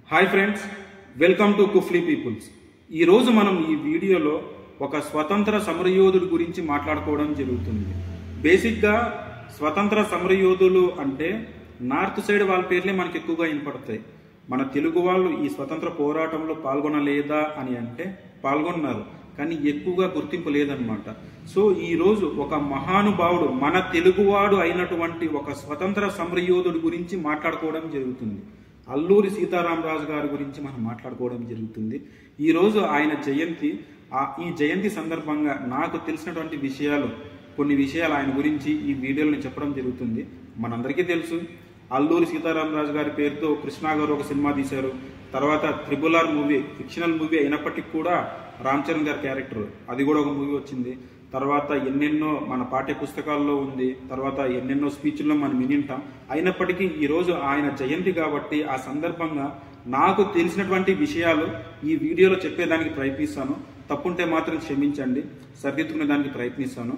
hi friends welcome to Kufli peoples ఈరోజు మనం ఈ వీడియోలో ఒక స్వతంత్ర సమరయోధుడి గురించి మాట్లాడుకోవడం జరుగుతుంది బేసిక్గా స్వతంత్ర సమరయోధులు అంటే నార్త్ సైడ్ వాళ్ళ పేర్లే మనకి ఎక్కువగా వినపడతాయి మన తెలుగు వాళ్ళు ఈ స్వతంత్ర పోరాటంలో పాల్గొనలేదా అని అంటే పాల్గొన్నారు కానీ ఎక్కువగా గుర్తింపు లేదనమాట సో ఈ రోజు ఒక మహానుభావుడు మన తెలుగువాడు అయినటువంటి ఒక స్వతంత్ర సమరయోధుడి గురించి మాట్లాడుకోవడం జరుగుతుంది అల్లూరి సీతారామరాజు గారి గురించి మనం మాట్లాడుకోవడం జరుగుతుంది ఈ రోజు ఆయన జయంతి ఆ ఈ జయంతి సందర్భంగా నాకు తెలిసినటువంటి విషయాలు కొన్ని విషయాలు ఆయన గురించి ఈ వీడియోలో నేను చెప్పడం జరుగుతుంది మనందరికీ తెలుసు అల్లూరి సీతారామరాజు గారి పేరుతో కృష్ణ గారు ఒక సినిమా తీశారు తర్వాత triple R movie fictional movie అయినప్పటికీ కూడా రామ్ చరణ్ గారి క్యారెక్టర్ అది కూడా ఒక మూవీ వచ్చింది తర్వాత ఎన్నెన్నో మన పాఠ్య పుస్తకాల్లో ఉంది తర్వాత ఎన్నెన్నో స్పీచ్ల్లో మనం వినింటాం అయినప్పటికీ ఈ రోజు ఆయన జయంతి కాబట్టి ఆ సందర్భంగా నాకు తెలిసినటువంటి విషయాలు ఈ వీడియోలో చెప్పేదానికి ప్రయత్నిస్తాను తప్పుంటే మాత్రం క్షమించండి సరిదిద్దుకునే దానికి ప్రయత్నిస్తాను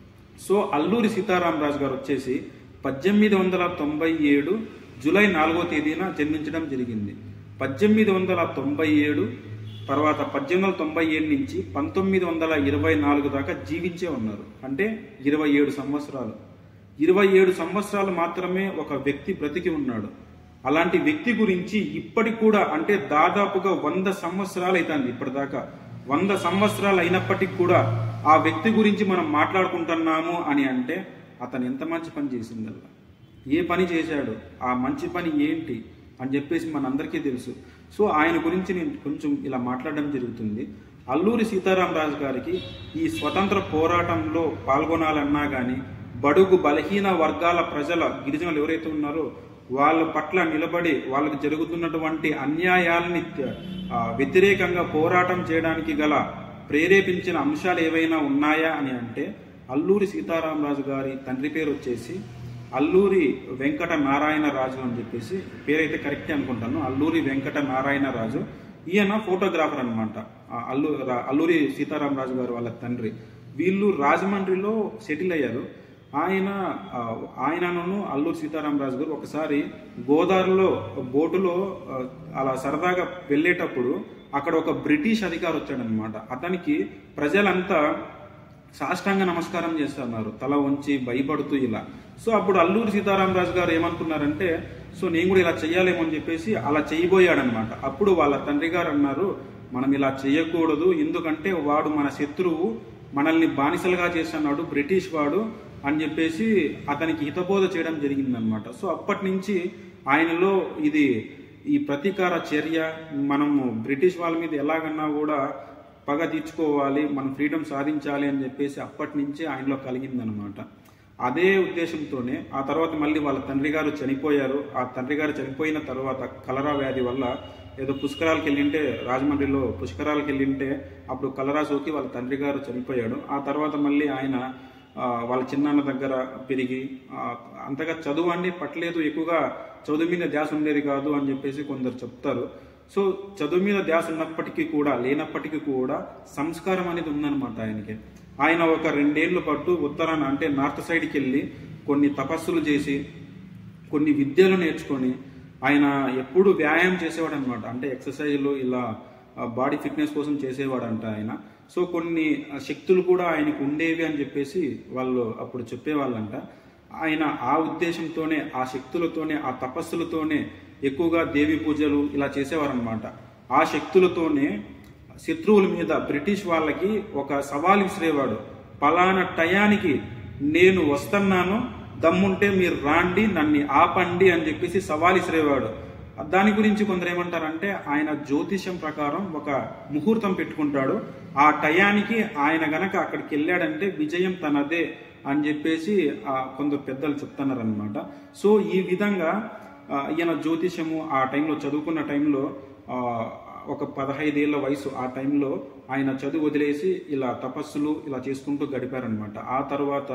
సో అల్లూరి సీతారామరాజు గారు వచ్చేసి పద్దెనిమిది వందల తొంభై ఏడు జూలై నాలుగో తేదీన జన్మించడం జరిగింది పద్దెనిమిది వందల తొంభై ఏడు తర్వాత పద్దెనిమిది వందల తొంభై ఏడు నుంచి పంతొమ్మిది వందల ఇరవై నాలుగు దాకా జీవించే ఉన్నారు అంటే ఇరవై ఏడు సంవత్సరాలు ఇరవై ఏడు సంవత్సరాలు మాత్రమే ఒక వ్యక్తి బ్రతికి ఉన్నాడు అలాంటి వ్యక్తి గురించి ఇప్పటికి కూడా అంటే దాదాపుగా వంద సంవత్సరాలు అవుతుంది ఇప్పటిదాకా వంద సంవత్సరాలు అయినప్పటికీ కూడా ఆ వ్యక్తి గురించి మనం మాట్లాడుకుంటున్నాము అని అంటే అతను ఎంత మంచి పని చేసిందల్లా ఏ పని చేశాడు ఆ మంచి పని ఏంటి అని చెప్పేసి మనందరికీ తెలుసు సో ఆయన గురించి నేను కొంచెం ఇలా మాట్లాడడం జరుగుతుంది అల్లూరి సీతారామరాజు గారికి ఈ స్వతంత్ర పోరాటంలో పాల్గొనాలన్నా కానీ బడుగు బలహీన వర్గాల ప్రజల గిరిజనులు ఎవరైతే ఉన్నారో వాళ్ళ పట్ల నిలబడి వాళ్ళకి జరుగుతున్నటువంటి అన్యాయాలని ఆ, వ్యతిరేకంగా పోరాటం చేయడానికి గల ప్రేరేపించిన అంశాలు ఏవైనా ఉన్నాయా అని అంటే అల్లూరి సీతారామరాజు గారి తండ్రి పేరు వచ్చేసి అల్లూరి వెంకట నారాయణ రాజు అని చెప్పేసి పేరైతే కరెక్టే అనుకుంటాను అల్లూరి వెంకట నారాయణ రాజు ఈయన ఫోటోగ్రాఫర్ అనమాట అల్లు రా- అల్లూరి సీతారామరాజు గారు వాళ్ళ తండ్రి వీళ్ళు రాజమండ్రిలో సెటిల్ అయ్యారు ఆయన ఆ, ఆయనను అల్లూరి సీతారామరాజు గారు ఒకసారి గోదావరిలో బోటులో ఆ, అలా సరదాగా వెళ్ళేటప్పుడు అక్కడ ఒక బ్రిటిష్ అధికారి వచ్చాడనమాట అతనికి ప్రజలంతా సాష్టాంగ నమస్కారం చేస్తున్నారు తల వంచి భయపడుతూ ఇలా సో అప్పుడు అల్లూరి సీతారామరాజు గారు ఏమనుకున్నారంటే సో నేను కూడా ఇలా చెయ్యాలేమో అని చెప్పేసి అలా చేయబోయాడనమాట అప్పుడు వాళ్ళ తండ్రి గారు అన్నారు మనం ఇలా చేయకూడదు ఎందుకంటే వాడు మన శత్రువు మనల్ని బానిసలుగా చేస్తున్నాడు బ్రిటిష్ వాడు అని చెప్పేసి అతనికి హితబోధ చేయడం జరిగిందనమాట సో అప్పటి నుంచి ఆయనలో ఇది ఈ ప్రతీకార చర్య మనము బ్రిటిష్ వాళ్ళ మీద ఎలాగన్నా కూడా పగ తీర్చుకోవాలి మనం ఫ్రీడమ్ సాధించాలి అని చెప్పేసి అప్పటి నుంచి ఆయనలో కలిగిందనమాట అదే ఉద్దేశంతోనే ఆ తర్వాత మళ్ళీ వాళ్ళ తండ్రి గారు చనిపోయారు ఆ తండ్రి గారు చనిపోయిన తర్వాత కలరా వ్యాధి వల్ల ఏదో పుష్కరాలకు వెళ్ళింటే రాజమండ్రిలో పుష్కరాలకు వెళ్ళింటే అప్పుడు కలరా సోకి వాళ్ళ తండ్రి గారు చనిపోయాడు ఆ తర్వాత మళ్ళీ ఆయన ఆ, వాళ్ళ చిన్నాన్న దగ్గర పెరిగి ఆ, అంతగా చదువు అన్ని పట్టలేదు ఎక్కువగా చదువు మీద ధ్యాస ఉండేది కాదు అని చెప్పేసి కొందరు చెప్తారు సో చదువు మీద ధ్యాస ఉన్నప్పటికీ కూడా లేనప్పటికీ కూడా సంస్కారం అనేది ఉందన్నమాట ఆయనకి ఆయన ఒక రెండేళ్ల పాటు ఉత్తరాన అంటే నార్త్ సైడ్కి వెళ్ళి కొన్ని తపస్సులు చేసి కొన్ని విద్యలు నేర్చుకొని ఆయన ఎప్పుడు వ్యాయామం చేసేవాడు అనమాట అంటే ఎక్సర్సైజ్లు ఇలా బాడీ ఫిట్నెస్ కోసం చేసేవాడంట ఆయన సో కొన్ని ఆ, శక్తులు కూడా ఆయనకు ఉండేవి అని చెప్పేసి వాళ్ళు అప్పుడు చెప్పేవాళ్ళంట ఆయన ఆ ఉద్దేశంతోనే ఆ శక్తులతోనే ఆ తపస్సులతోనే ఎక్కువగా దేవి పూజలు ఇలా చేసేవారనమాట ఆ శక్తులతోనే శత్రువుల మీద బ్రిటిష్ వాళ్ళకి ఒక సవాల్ విసిరేవాడు పలానా టయానికి నేను వస్తున్నాను దమ్ముంటే మీరు రాండి నన్ను ఆపండి అని చెప్పేసి సవాల్ విసిరేవాడు దాని గురించి కొందరు ఏమంటారంటే ఆయన జ్యోతిష్యం ప్రకారం ఒక ముహూర్తం పెట్టుకుంటాడు ఆ టయానికి ఆయన గనక అక్కడికి వెళ్ళాడంటే విజయం తనదే అని చెప్పేసి ఆ కొందరు పెద్దలు చెప్తున్నారనమాట సో ఈ విధంగా ఆ, ఈయన జ్యోతిషము ఆ టైంలో చదువుకున్న టైంలో ఆ, ఒక పదహైదేళ్ల వయసు ఆ టైంలో ఆయన చదువు వదిలేసి ఇలా తపస్సులు ఇలా చేసుకుంటూ గడిపారనమాట ఆ తర్వాత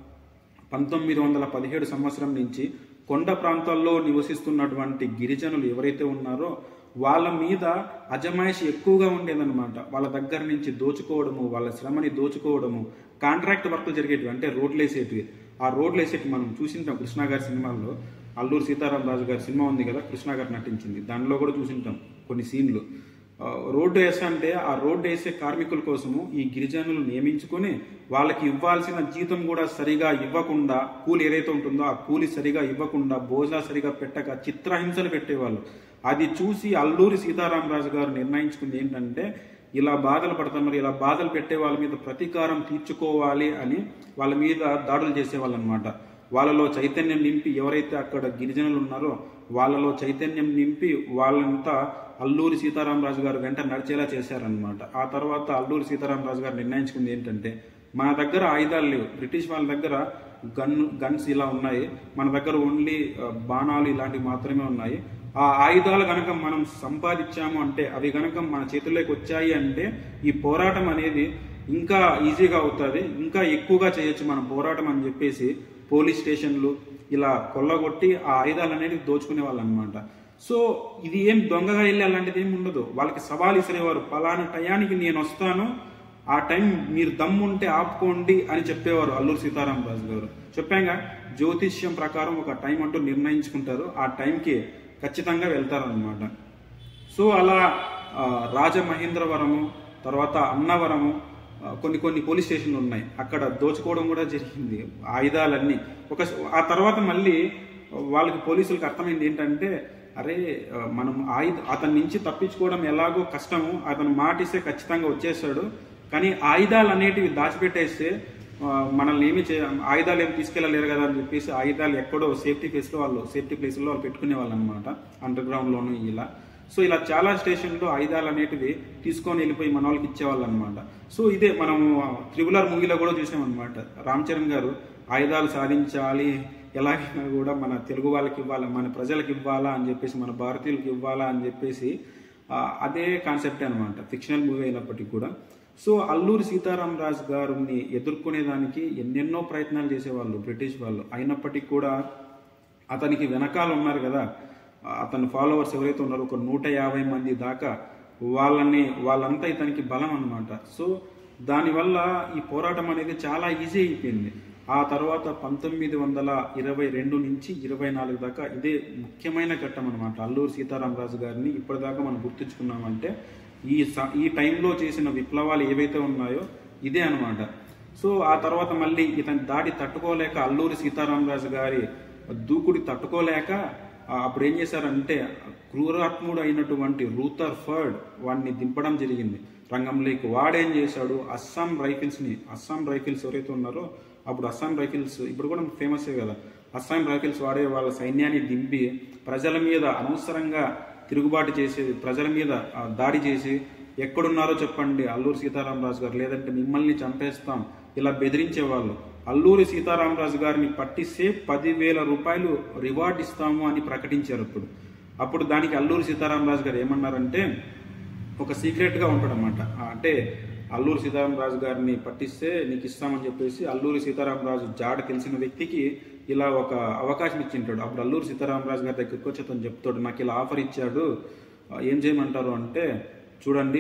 పంతొమ్మిది వందల పదిహేడు సంవత్సరం నుంచి కొండ ప్రాంతాల్లో నివసిస్తున్నటువంటి గిరిజనులు ఎవరైతే ఉన్నారో వాళ్ళ మీద అజమాయిషి ఎక్కువగా ఉండేదన్నమాట వాళ్ళ దగ్గర నుంచి దోచుకోవడము వాళ్ళ శ్రమని దోచుకోవడము కాంట్రాక్ట్ వర్క్లు జరిగేటివి అంటే రోడ్లు వేసేటివి ఆ రోడ్లు వేసేటివి మనం చూసింటాం కృష్ణ గారి సినిమాల్లో అల్లూరు సీతారామరాజు గారి సినిమా ఉంది కదా కృష్ణ గారు నటించింది దానిలో కూడా చూసింటాం కొన్ని సీన్లు ఆ, రోడ్డు వేసా అంటే ఆ రోడ్డు వేసే కార్మికుల కోసము ఈ గిరిజనులు నియమించుకొని వాళ్ళకి ఇవ్వాల్సిన జీతం కూడా సరిగా ఇవ్వకుండా కూలి ఏదైతే ఉంటుందో ఆ కూలి సరిగా ఇవ్వకుండా భోజనాలు సరిగా పెట్టక చిత్రహింసలు పెట్టేవాళ్ళు అది చూసి అల్లూరి సీతారామరాజు గారు నిర్ణయించుకుంది ఏంటంటే ఇలా బాధలు పడుతున్నారు ఇలా బాధలు పెట్టే వాళ్ళ మీద ప్రతీకారం తీర్చుకోవాలి అని వాళ్ళ మీద దాడులు చేసేవాళ్ళు అనమాట వాళ్ళలో చైతన్యం నింపి ఎవరైతే అక్కడ గిరిజనులు ఉన్నారో వాళ్ళలో చైతన్యం నింపి వాళ్ళంతా అల్లూరి సీతారామరాజు గారు వెంట నడిచేలా చేశారనమాట ఆ తర్వాత అల్లూరి సీతారామరాజు గారు నిర్ణయించుకుంది ఏంటంటే మన దగ్గర ఆయుధాలు లేవు బ్రిటిష్ వాళ్ళ దగ్గర గన్ గన్స్ ఇలా ఉన్నాయి మన దగ్గర ఓన్లీ ఆ, బాణాలు ఇలాంటివి మాత్రమే ఉన్నాయి ఆ ఆయుధాలు కనుక మనం సంపాదించాము అంటే అవి కనుక మన చేతుల్లోకి వచ్చాయి అంటే ఈ పోరాటం అనేది ఇంకా ఈజీగా అవుతుంది ఇంకా ఎక్కువగా చేయొచ్చు మన పోరాటం అని చెప్పేసి పోలీస్ స్టేషన్లు ఇలా కొల్లగొట్టి ఆ ఆయుధాలు అనేది దోచుకునే వాళ్ళు అనమాట సో ఇది ఏం దొంగగా వెళ్ళి అలాంటిది ఏమి ఉండదు వాళ్ళకి సవాల్ ఇసిరేవారు పలానా టయానికి నేను వస్తాను ఆ టైం మీరు దమ్ముంటే ఆపుకోండి అని చెప్పేవారు అల్లూరు సీతారామరాజు గారు చెప్పాగా జ్యోతిష్యం ప్రకారం ఒక టైం అంటూ నిర్ణయించుకుంటారు ఆ టైంకి ఖచ్చితంగా వెళ్తారనమాట సో అలా ఆ, రాజమహేంద్రవరము తర్వాత అన్నవరము ఆ, కొన్ని కొన్ని పోలీస్ స్టేషన్లు ఉన్నాయి అక్కడ దోచుకోవడం కూడా జరిగింది ఆయుధాలన్నీ ఒక ఆ తర్వాత మళ్ళీ వాళ్ళకి పోలీసులకు అర్థమైంది ఏంటంటే అరే ఆ, మనం ఆయుధ అతని నుంచి తప్పించుకోవడం ఎలాగో కష్టము అతను మాటిస్తే ఖచ్చితంగా వచ్చేస్తాడు కానీ ఆయుధాలు అనేటివి దాచిపెట్టేస్తే ఆ, మనల్ని ఏమి చే ఆయుధాలు ఏమి తీసుకెళ్ళలేరు కదా అని చెప్పేసి ఆయుధాలు ఎక్కడో సేఫ్టీ ప్లేస్లో వాళ్ళు సేఫ్టీ ప్లేస్లో వాళ్ళు పెట్టుకునే వాళ్ళు అనమాట అండర్ గ్రౌండ్లోను ఇలా సో ఇలా చాలా స్టేషన్లో ఆయుధాలు అనేటివి తీసుకొని వెళ్ళిపోయి మన వాళ్ళకి ఇచ్చేవాళ్ళు అనమాట సో ఇదే మనము త్రిబులర్ మూవీలో కూడా చూసామన్నమాట రామ్ చరణ్ గారు ఆయుధాలు సాధించాలి ఎలాగైనా కూడా మన తెలుగు వాళ్ళకి ఇవ్వాలి మన ప్రజలకు ఇవ్వాలా అని చెప్పేసి మన భారతీయులకు ఇవ్వాలా అని చెప్పేసి ఆ, అదే కాన్సెప్ట్ అనమాట ఫిక్షనల్ మూవీ అయినప్పటికీ కూడా సో అల్లూరి సీతారామరాజు గారిని ఎదుర్కొనేదానికి ఎన్నెన్నో ప్రయత్నాలు చేసేవాళ్ళు బ్రిటిష్ వాళ్ళు అయినప్పటికీ కూడా అతనికి వెనకాల ఉన్నారు కదా అతని ఫాలోవర్స్ ఎవరైతే ఉన్నారో ఒక నూట యాభై మంది దాకా వాళ్ళని వాళ్ళంతా ఇతనికి బలం అన్నమాట సో దానివల్ల ఈ పోరాటం అనేది చాలా ఈజీ అయిపోయింది ఆ తర్వాత పంతొమ్మిది వందల ఇరవై రెండు నుంచి ఇరవై నాలుగు దాకా ఇదే ముఖ్యమైన ఘట్టం అనమాట అల్లూరు సీతారామరాజు గారిని ఇప్పటిదాకా మనం గుర్తుంచుకున్నామంటే ఈ స- ఈ టైంలో చేసిన విప్లవాలు ఏవైతే ఉన్నాయో ఇదే అన్నమాట సో ఆ తర్వాత మళ్ళీ ఇతని దాడి తట్టుకోలేక అల్లూరి సీతారామరాజు గారి దూకుడి తట్టుకోలేక ఆ, అప్పుడు ఏం చేశారంటే క్రూరాత్ముడు అయినటువంటి రూథర్ ఫర్డ్ వాడిని దింపడం జరిగింది రంగంలోకి వాడేం చేశాడు అస్సాం రైఫిల్స్ ని అస్సాం రైఫిల్స్ ఎవరైతే ఉన్నారో అప్పుడు అస్సాం రైఫిల్స్ ఇప్పుడు కూడా ఫేమస్ కదా అస్సాం రైఫిల్స్ వాడే వాళ్ళ సైన్యాన్ని దింపి ప్రజల మీద అనవసరంగా తిరుగుబాటు చేసి ప్రజల మీద ఆ, దాడి చేసి ఎక్కడున్నారో చెప్పండి అల్లూరి సీతారామరాజు గారు లేదంటే మిమ్మల్ని చంపేస్తాం ఇలా బెదిరించేవాళ్ళు అల్లూరి సీతారామరాజు గారిని పట్టిస్తే పదివేల రూపాయలు రివార్డ్ ఇస్తాము అని ప్రకటించారు అప్పుడు అప్పుడు దానికి అల్లూరి సీతారామరాజు గారు ఏమన్నారంటే ఒక సీక్రెట్ గా ఉంటాడు అనమాట అంటే అల్లూరి సీతారామరాజు గారిని పట్టిస్తే నీకు ఇస్తామని చెప్పేసి అల్లూరి సీతారామరాజు జాడ తెలిసిన వ్యక్తికి ఇలా ఒక అవకాశం ఇచ్చింటాడు అప్పుడు అల్లూరి సీతారామరాజు గారి దగ్గరికి వచ్చి అతను చెప్తాడు నాకు ఇలా ఆఫర్ ఇచ్చాడు ఆ, ఏం చేయమంటారు అంటే చూడండి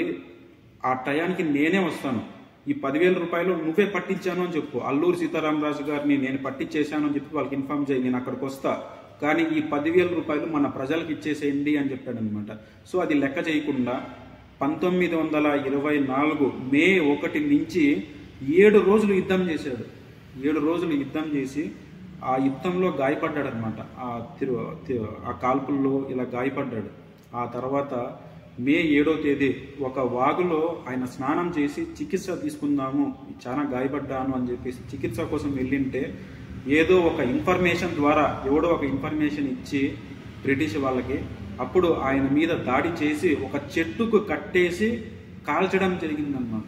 ఆ టయానికి నేనే వస్తాను ఈ పదివేల రూపాయలు నువ్వే పట్టించాను అని చెప్పు అల్లూరి సీతారామరాజు గారిని నేను పట్టించేశాను అని చెప్పి వాళ్ళకి ఇన్ఫార్మ్ చేయి నేను అక్కడికి వస్తా కానీ ఈ పదివేల రూపాయలు మన ప్రజలకు ఇచ్చేసేయండి అని చెప్పాడు అనమాట సో అది లెక్క చేయకుండా పంతొమ్మిది వందల ఇరవై నాలుగు మే ఒకటి నుంచి ఏడు రోజులు యుద్ధం చేశాడు ఏడు రోజులు యుద్ధం చేసి ఆ యుద్ధంలో గాయపడ్డాడు అనమాట ఆ తిరు తి- ఆ కాల్పుల్లో ఇలా గాయపడ్డాడు ఆ తర్వాత మే ఏడో తేదీ ఒక వాగులో ఆయన స్నానం చేసి చికిత్స తీసుకుందాము చాలా గాయపడ్డాను అని చెప్పేసి చికిత్స కోసం వెళ్ళింటే ఏదో ఒక ఇన్ఫర్మేషన్ ద్వారా ఎవడో ఒక ఇన్ఫర్మేషన్ ఇచ్చి బ్రిటిష్ వాళ్ళకి అప్పుడు ఆయన మీద దాడి చేసి ఒక చెట్టుకు కట్టేసి కాల్చడం జరిగిందనమాట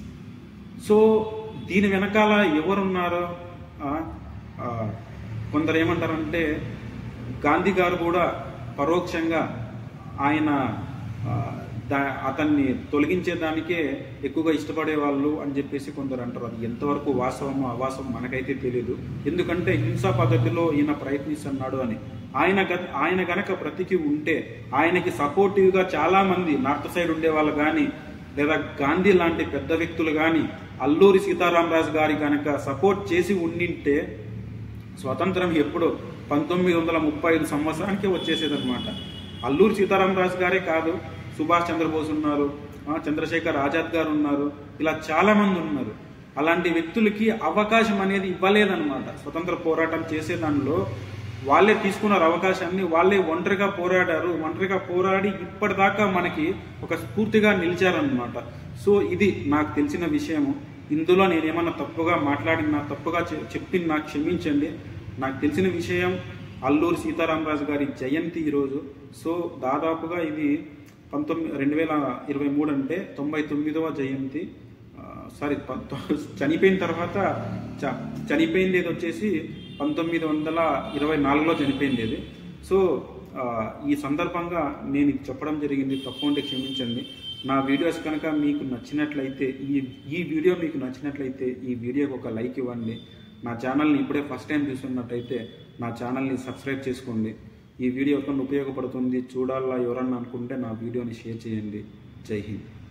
సో దీని వెనకాల ఎవరున్నారో ఆ, ఆ, కొందరు ఏమంటారంటే గాంధీ గారు కూడా పరోక్షంగా ఆయన ఆ, దా- అతన్ని తొలగించేదానికే ఎక్కువగా ఇష్టపడే వాళ్ళు అని చెప్పేసి కొందరు అంటారు అది ఎంతవరకు వాస్తవమో అవాస్తవం మనకైతే తెలియదు ఎందుకంటే హింసా పద్ధతిలో ఈయన ప్రయత్నిస్తున్నాడు అని ఆయన గ- ఆయన గనక బ్రతికి ఉంటే ఆయనకి సపోర్టివ్గా చాలా మంది నార్త్ సైడ్ ఉండే వాళ్ళు కానీ లేదా గాంధీ లాంటి పెద్ద వ్యక్తులు కానీ అల్లూరి సీతారామరాజు గారి కనుక సపోర్ట్ చేసి ఉండింటే స్వతంత్రం ఎప్పుడు పంతొమ్మిది వందల ముప్పై ఐదు సంవత్సరానికి వచ్చేసేదన్నమాట అల్లూరి సీతారామరాజు గారే కాదు సుభాష్ చంద్రబోస్ ఉన్నారు ఆ, చంద్రశేఖర్ ఆజాద్ గారు ఉన్నారు ఇలా చాలా మంది ఉన్నారు అలాంటి వ్యక్తులకి అవకాశం అనేది ఇవ్వలేదన్నమాట స్వతంత్ర పోరాటం చేసే దానిలో వాళ్ళే తీసుకున్నారు అవకాశాన్ని వాళ్ళే ఒంటరిగా పోరాడారు ఒంటరిగా పోరాడి ఇప్పటిదాకా మనకి ఒక స్ఫూర్తిగా నిలిచారనమాట సో ఇది నాకు తెలిసిన విషయము ఇందులో నేనేమన్నా తప్పుగా మాట్లాడినా తప్పుగా చె- చెప్పి నాకు క్షమించండి నాకు తెలిసిన విషయం అల్లూరి సీతారామరాజు గారి జయంతి ఈరోజు సో దాదాపుగా ఇది పంతొమ్మిది రెండు వేల ఇరవై మూడు అంటే తొంభై తొమ్మిదవ జయంతి ఆ, సారీ పంతొ- చనిపోయిన తర్వాత చ చనిపోయింది ఏది వచ్చేసి పంతొమ్మిది వందల ఇరవై నాలుగులో చనిపోయింది ఇది సో ఆ, ఈ సందర్భంగా నేను ఇది చెప్పడం జరిగింది తప్పు ఉంటే క్షమించండి నా వీడియోస్ కనుక మీకు నచ్చినట్లయితే ఈ ఈ వీడియో మీకు నచ్చినట్లయితే ఈ వీడియోకి ఒక లైక్ ఇవ్వండి నా ఛానల్ని ఇప్పుడే ఫస్ట్ టైం చూస్తున్నట్టయితే నా ఛానల్ని సబ్స్క్రైబ్ చేసుకోండి ఈ వీడియో ఎవరికైనా ఉపయోగపడుతుంది చూడాలా ఎవరన్నా అనుకుంటే నా వీడియోని షేర్ చేయండి జై హింద్